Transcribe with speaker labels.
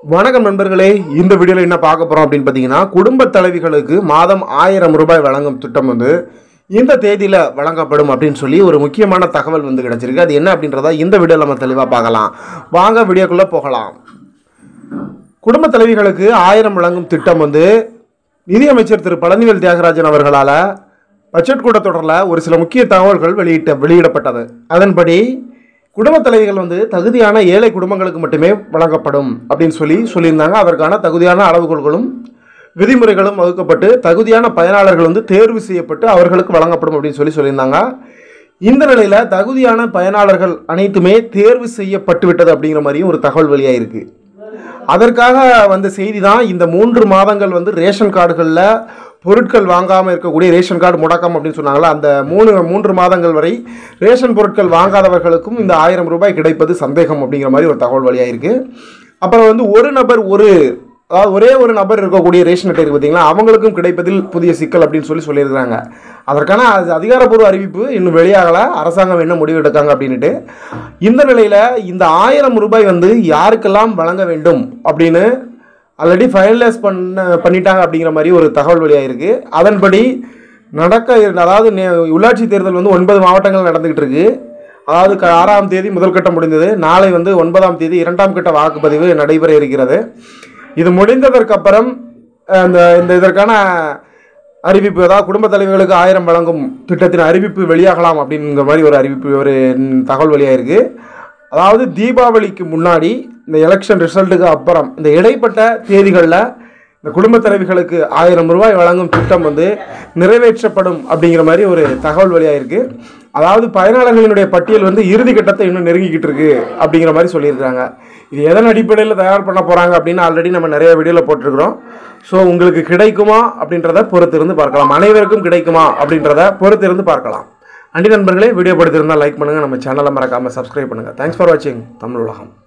Speaker 1: வணக்கம் நண்பர்களே இந்த வீடியோவில் என்ன பார்க்க போகிறோம் அப்படின்னு பார்த்தீங்கன்னா குடும்ப தலைவிகளுக்கு மாதம் ஆயிரம் ரூபாய் வழங்கும் திட்டம் வந்து இந்த தேதியில் வழங்கப்படும் அப்படின்னு சொல்லி ஒரு முக்கியமான தகவல் வந்து கிடைச்சிருக்கு அது என்ன அப்படின்றத இந்த வீடியோவில் நம்ம தெளிவாக பார்க்கலாம் வாங்க வீடியோக்குள்ளே போகலாம் குடும்ப தலைவிகளுக்கு ஆயிரம் வழங்கும் திட்டம் வந்து நிதியமைச்சர் திரு பழனிவேல் தியாகராஜன் அவர்களால் பட்ஜெட் கூட்டத்தொடரில் ஒரு சில முக்கிய தகவல்கள் வெளியிட்ட வெளியிடப்பட்டது அதன்படி குடும்ப தலைவிகள் வந்து தகுதியான ஏழை குடும்பங்களுக்கு மட்டுமே வழங்கப்படும் அப்படின்னு சொல்லி சொல்லியிருந்தாங்க அதற்கான தகுதியான அளவுகோல்களும் விதிமுறைகளும் வகுக்கப்பட்டு தகுதியான பயனாளர்கள் வந்து தேர்வு செய்யப்பட்டு அவர்களுக்கு வழங்கப்படும் அப்படின்னு சொல்லி சொல்லியிருந்தாங்க இந்த நிலையில் தகுதியான பயனாளர்கள் அனைத்துமே தேர்வு செய்யப்பட்டு விட்டது அப்படிங்கிற மாதிரியும் ஒரு தகவல் வெளியாயிருக்கு அதற்காக வந்த செய்தி தான் இந்த மூன்று மாதங்கள் வந்து ரேஷன் கார்டுகளில் பொருட்கள் வாங்காமல் இருக்கக்கூடிய ரேஷன் கார்டு முடக்கம் அப்படின்னு சொன்னாங்களா அந்த மூணு மூன்று மாதங்கள் வரை ரேஷன் பொருட்கள் வாங்காதவர்களுக்கும் இந்த ஆயிரம் ரூபாய் கிடைப்பது சந்தேகம் அப்படிங்கிற மாதிரி ஒரு தகவல் வெளியாயிருக்கு அப்புறம் வந்து ஒரு நபர் ஒரு அதாவது ஒரே ஒரு நபர் இருக்கக்கூடிய ரேஷன் அட்டை இருக்கு பார்த்தீங்களா அவங்களுக்கும் கிடைப்பதில் புதிய சிக்கல் அப்படின்னு சொல்லி சொல்லியிருக்காங்க அதற்கான அது அதிகாரப்பூர்வ அறிவிப்பு இன்னும் வெளியாகலை அரசாங்கம் என்ன முடிவு எடுக்காங்க அப்படின்ட்டு இந்த நிலையில் இந்த ஆயிரம் ரூபாய் வந்து யாருக்கெல்லாம் வழங்க வேண்டும் அப்படின்னு ஆல்ரெடி ஃபைனலைஸ் பண்ண பண்ணிட்டாங்க அப்படிங்கிற மாதிரி ஒரு தகவல் வெளியாகிருக்கு அதன்படி நடக்க இருந்த அதாவது நே- உள்ளாட்சி தேர்தல் வந்து ஒன்பது மாவட்டங்கள் நடந்துகிட்டு இருக்கு அதாவது க- ஆறாம் தேதி முதல் கட்டம் முடிந்தது நாளை வந்து ஒன்பதாம் தேதி இரண்டாம் கட்ட வாக்குப்பதிவு நடைபெற இருக்கிறது இது முடிந்ததற்கு அப்புறம் அஹ், இந்த இந்த இதற்கான அறிவிப்பு அதாவது குடும்ப தலைவர்களுக்கு ஆயிரம் வழங்கும் திட்டத்தின் அறிவிப்பு வெளியாகலாம் அப்படிங்கிற மாதிரி ஒரு அறிவிப்பு ஒரு ம், தகவல் வெளியாயிருக்கு அதாவது தீபாவளிக்கு முன்னாடி இந்த எலெக்ஷன் ரிசல்ட்டுக்கு அப்புறம் இந்த இடைப்பட்ட தேதிகளில் இந்த குடும்ப தலைவிகளுக்கு ஆயிரம் ரூபாய் வழங்கும் திட்டம் வந்து நிறைவேற்றப்படும் அப்படிங்கிற மாதிரி ஒரு தகவல் வெளியாயிருக்கு அதாவது பயனாளர்களினுடைய பட்டியல் வந்து இறுதி கட்டத்தை இன்னும் நெருங்கிக்கிட்டு இருக்கு அப்படிங்கிற மாதிரி சொல்லியிருக்காங்க இது எதன் அடிப்படையில் தயார் பண்ண போகிறாங்க அப்படின்னு ஆல்ரெடி நம்ம நிறைய வீடியோவில் போட்டிருக்கிறோம் ஸோ உங்களுக்கு கிடைக்குமா அப்படின்றத பொறுத்து இருந்து பார்க்கலாம் அனைவருக்கும் கிடைக்குமா அப்படின்றத பொறுத்து இருந்து பார்க்கலாம் அண்டி நண்பர்களே வீடியோ படுத்திருந்தால் லைக் பண்ணுங்கள் நம்ம சேனலை மறக்காமல் சப்ஸ்கிரைப் பண்ணுங்கள் தேங்க்ஸ் ஃபார் வாட்சிங் தமிழ் உலகம்